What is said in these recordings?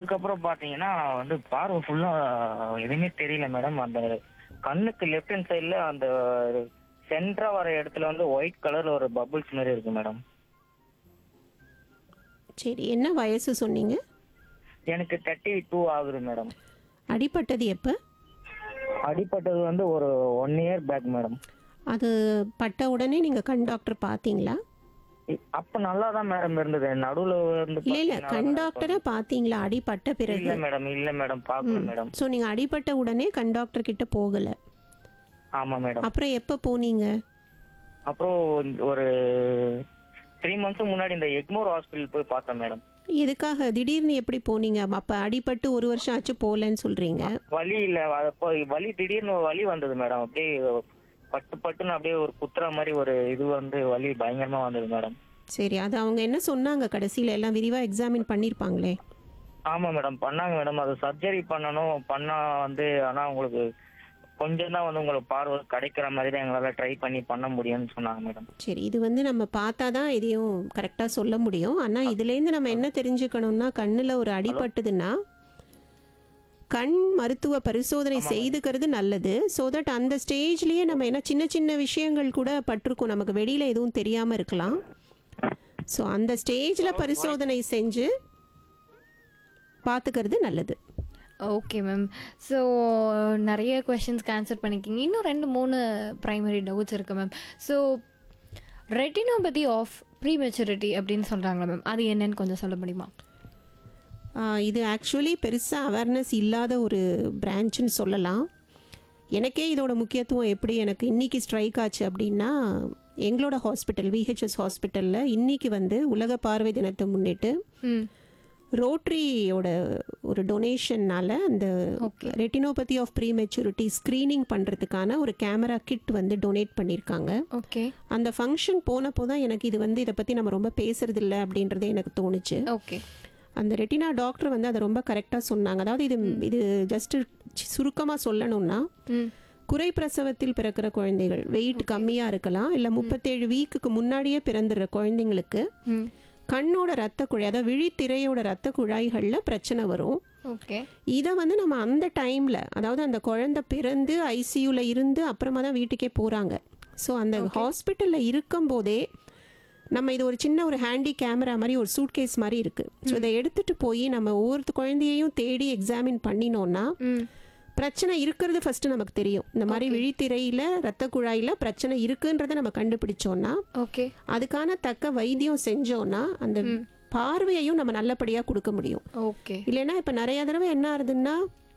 அதுக்கப்புறம் பாத்தீங்கன்னா வந்து பார்வை ஃபுல்லா எதுவுமே தெரியல மேடம் அந்த கண்ணுக்கு லெஃப்ட் ஹேண்ட் சைடுல அந்த சென்டரா வர இடத்துல வந்து ஒயிட் கலர்ல ஒரு பபுள்ஸ் மாதிரி இருக்கு மேடம் சரி என்ன வயசு சொன்னீங்க எனக்கு தேர்ட்டி டூ ஆகுது மேடம் அடிபட்டது எப்போ அடிப்பட்டது வந்து ஒரு ஒன் இயர் பேக் மேடம் அது பட்ட உடனே நீங்கள் கண் டாக்டர் பார்த்தீங்களா அப்ப நல்லா தான் மேடம் இருந்தது நடுவுல இருந்து இல்லை இல்லை பாத்தீங்கன்னா- கண் டாக்டரை பார்த்தீங்களா அடிபட்ட இல்ல பிறகு மேடம் இல்ல மேடம் பாக்கல மேடம் ஸோ நீங்கள் அடிபட்ட உடனே கண் டாக்டர் கிட்ட போகலை ஆமா மேடம் அப்புறம் எப்போ போனீங்க அப்புறம் ஒரு த்ரீ மந்த்ஸ் முன்னாடி இந்த எக்மோர் ஹாஸ்பிட்டல் போய் பார்த்தேன் மேடம் எதுக்காக திடீர்னு எப்படி போனீங்க அப்போ அடிபட்டு ஒரு வருஷம் ஆச்சு போகலன்னு சொல்கிறீங்க வலி இல்ல அப்போ வலி திடீர்னு ஒரு வலி வந்தது மேடம் அப்படியே பட்டு பட்டுன்னு அப்படியே ஒரு குத்துற மாதிரி ஒரு இது வந்து வலி பயங்கரமா வந்தது மேடம் சரி அது அவங்க என்ன சொன்னாங்க கடைசியில் எல்லாம் விரிவாக எக்ஸாமின் பண்ணியிருப்பாங்களே ஆமா மேடம் பண்ணாங்க மேடம் அது சர்ஜரி பண்ணணும் பண்ணா வந்து ஆனா உங்களுக்கு கொஞ்சம் தான் வந்து உங்களுக்கு பார்வை கிடைக்கிற மாதிரி தான் எங்களால ட்ரை பண்ணி பண்ண முடியும்னு சொன்னாங்க மேடம் சரி இது வந்து நம்ம பார்த்தா தான் இதையும் கரெக்டாக சொல்ல முடியும் ஆனால் இதுலேருந்து நம்ம என்ன தெரிஞ்சுக்கணும்னா கண்ணில் ஒரு அடிபட்டுதுன்னா கண் மருத்துவ பரிசோதனை செய்துக்கிறது நல்லது ஸோ தட் அந்த ஸ்டேஜ்லேயே நம்ம என்ன சின்ன சின்ன விஷயங்கள் கூட பட்டிருக்கும் நமக்கு வெளியில் எதுவும் தெரியாமல் இருக்கலாம் ஸோ அந்த ஸ்டேஜில் பரிசோதனை செஞ்சு பார்த்துக்கிறது நல்லது ஓகே மேம் ஸோ நிறைய கொஷின்ஸ்க்கு ஆன்சர் பண்ணிக்கிங்க இன்னும் ரெண்டு மூணு ப்ரைமரி டவுட்ஸ் இருக்குது ma'am so retinopathy of prematurity அப்படின்னு சொல்கிறாங்களா மேம் அது என்னன்னு கொஞ்சம் சொல்ல முடியுமா ஆஹ் இது ஆக்சுவலி பெருசாக அவேர்னஸ் இல்லாத ஒரு பிரான்ச்சுன்னு சொல்லலாம் எனக்கே இதோட முக்கியத்துவம் எப்படி எனக்கு இன்னைக்கு ஸ்ட்ரைக் ஆச்சு அப்படின்னா எங்களோட ஹாஸ்பிட்டல் விஹெச்எஸ் ஹாஸ்பிட்டலில் இன்னைக்கு வந்து உலக பார்வை தினத்தை முன்னிட்டு ம் ரோட்ரியோட ஒரு டொனேஷன்னால அந்த retinopathy of prematurity screening பண்ணுறதுக்கான ஒரு கேமரா கிட் வந்து டொனேட் பண்ணியிருக்காங்க ஓகே அந்த ஃபங்க்ஷன் போனப்போ தான் எனக்கு இது வந்து இதை பற்றி நம்ம ரொம்ப பேசுறதில்ல அப்படின்றதே எனக்கு தோணுச்சு ஓகே அந்த ரெட்டினா டாக்டர் வந்து அதை ரொம்ப கரெக்டாக சொன்னாங்க அதாவது இது இது ஜஸ்ட் சுருக்கமாக சொல்லணும்னா ம் குறை பிரசவத்தில் பிறக்கிற குழந்தைகள் வெயிட் கம்மியாக இருக்கலாம் இல்லை முப்பத்தேழு வீக்குக்கு முன்னாடியே பிறந்துடுற குழந்தைங்களுக்கு ம் கண்ணோட ரத்த குழாய் அதாவது விழித்திரையோட ரத்த குழாய்களில் பிரச்சனை வரும் ஓகே இதை வந்து நம்ம அந்த டைமில் அதாவது அந்த குழந்தை பிறந்து ஐசியூவில் இருந்து அப்புறமா தான் வீட்டுக்கே போகிறாங்க ஸோ அந்த ஹாஸ்பிட்டலில் இருக்கும்போதே நம்ம இது ஒரு சின்ன ஒரு ஹேண்டி கேமரா மாதிரி ஒரு சூட்கேஸ் மாதிரி இருக்குது ஸோ இதை எடுத்துகிட்டு போய் நம்ம ஒவ்வொரு குழந்தையையும் தேடி எக்ஸாமின் பண்ணினோன்னா ம் பிரச்சனை இருக்கிறது ஃபஸ்ட்டு நமக்கு தெரியும் இந்த மாதிரி விழித்திரையில் ரத்த குழாயில் பிரச்சனை இருக்குன்றதை நம்ம கண்டுபிடிச்சோன்னா ஓகே அதுக்கான தக்க வைத்தியம் செஞ்சோன்னா அந்த பார்வையையும் நம்ம நல்லபடியாக கொடுக்க முடியும் ஓகே இல்லைன்னா இப்போ நிறைய தடவை என்ன ஆகுதுன்னா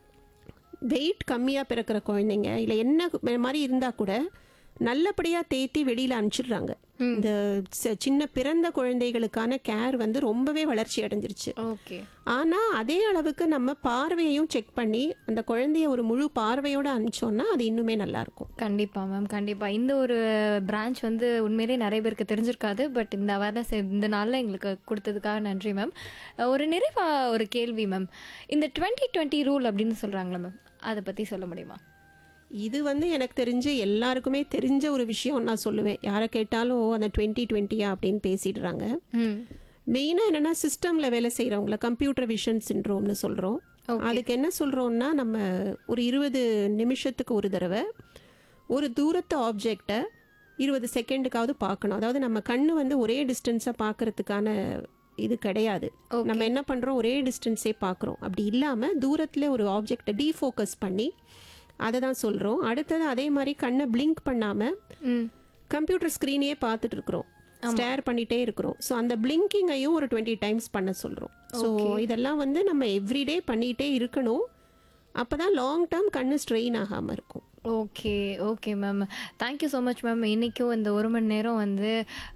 வெயிட் கம்மியாக பிறக்கிற குழந்தைங்க இல்லை என்ன மாதிரி இருந்தால் கூட நல்லபடியாக தேத்தி வெளியில் அனுப்பிச்சிடுறாங்க இந்த ச- சின்ன பிறந்த குழந்தைகளுக்கான கேர் வந்து ரொம்பவே வளர்ச்சி அடைஞ்சிருச்சு ஓகே ஆனால் அதே அளவுக்கு நம்ம பார்வையையும் செக் பண்ணி அந்த குழந்தைய ஒரு முழு பார்வையோடு அனுப்பிச்சோன்னா அது இன்னுமே நல்லாயிருக்கும் கண்டிப்பாக மேம் கண்டிப்பாக இந்த ஒரு பிரான்ச் வந்து உண்மையிலே நிறைய பேருக்கு தெரிஞ்சிருக்காது பட் இந்த அவேர்னஸ் இந்த நாளில் எங்களுக்கு கொடுத்ததுக்காக நன்றி மேம் ஒரு நிறைவா ஒரு கேள்வி மேம் இந்த டுவெண்ட்டி டுவெண்ட்டி ரூல் அப்படின்னு சொல்கிறாங்களா மேம் அதை பற்றி சொல்ல முடியுமா இது வந்து எனக்கு தெரிஞ்சு எல்லாருக்குமே தெரிஞ்ச ஒரு விஷயம் நான் சொல்லுவேன் யாரை கேட்டாலும் "ஓ, அந்த டுவெண்ட்டி டுவெண்ட்டியா அப்படின்னு பேசிடுறாங்க ம் மெயினாக என்னென்னா சிஸ்டமில் வேலை செய்கிறவங்கள கம்ப்யூட்டர் விஷன் சின்ட்ரோம்னு சொல்கிறோம் அதுக்கு என்ன சொல்கிறோம்னா நம்ம ஒரு இருபது நிமிஷத்துக்கு ஒரு தடவை ஒரு தூரத்து ஆப்ஜெக்டை இருபது செகண்டுக்காவது பார்க்கணும் அதாவது நம்ம கண்ணு வந்து ஒரே டிஸ்டன்ஸாக பார்க்கறதுக்கான இது கிடையாது நம்ம என்ன பண்ணுறோம் ஒரே டிஸ்டன்ஸே பார்க்குறோம் அப்படி இல்லாமல் தூரத்தில் ஒரு ஆப்ஜெக்டை டீஃபோக்கஸ் பண்ணி அதை தான் சொல்கிறோம் அடுத்தது அதே மாதிரி கண்ணை பிளிங்க் பண்ணாமல் ம் கம்ப்யூட்டர் ஸ்க்ரீனையே பார்த்துட்டு இருக்கிறோம் ஸ்டேர் பண்ணிட்டே இருக்கிறோம் ஸோ அந்த பிளிங்கிங்கையும் ஒரு டுவெண்ட்டி டைம்ஸ் பண்ண சொல்கிறோம் ஸோ இதெல்லாம் வந்து நம்ம எவ்ரிடே பண்ணிகிட்டே இருக்கணும் அப்போ தான் லாங் டேர்ம் கண்ணு ஸ்ட்ரெயின் ஆகாமல் இருக்கும் okay okay ma'am thank you so much ma'am இன்றைக்கும் இந்த ஒரு மணி நேரம் வந்து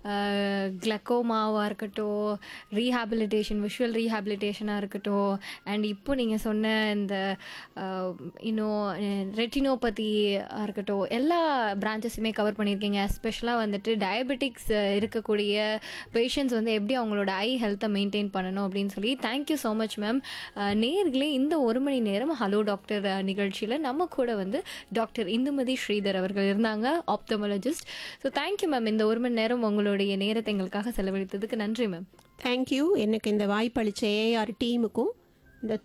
கிளக்கோமாவாக இருக்கட்டும் ரீஹாபிலிட்டேஷன் விஷுவல் ரீஹாபிலிட்டேஷனாக இருக்கட்டும் அண்ட் இப்போ நீங்கள் சொன்ன இந்த ஆஹ், இன்னும் ரெட்டினோபதியாக இருக்கட்டும் எல்லா பிரான்ச்சஸுமே கவர் பண்ணியிருக்கீங்க எஸ்பெஷலாக வந்துட்டு டயபெட்டிக்ஸ் இருக்கக்கூடிய பேஷண்ட்ஸ் வந்து எப்படி அவங்களோட ஐ ஹெல்த்தை மெயின்டைன் பண்ணணும் அப்படின்னு சொல்லி தேங்க்யூ ஸோ மச் மேம் நேர்களே இந்த ஒரு மணி நேரம் ஹலோ டாக்டர் நிகழ்ச்சியில் நம்ம கூட வந்து டாக்டர் இந்துமதி ஸ்ரீதர் அவர்கள் இருந்தாங்க ஆப்தமாலஜிஸ்ட் ஸோ தேங்க்யூ மேம் இந்த ஒரு மணி நேரம் உங்களுடைய நேரத்தை எங்களுக்காக செலவழித்ததுக்கு நன்றி மேம் தேங்க்யூ எனக்கு இந்த வாய்ப்பளித்த ஏஆர் டீமுக்கும்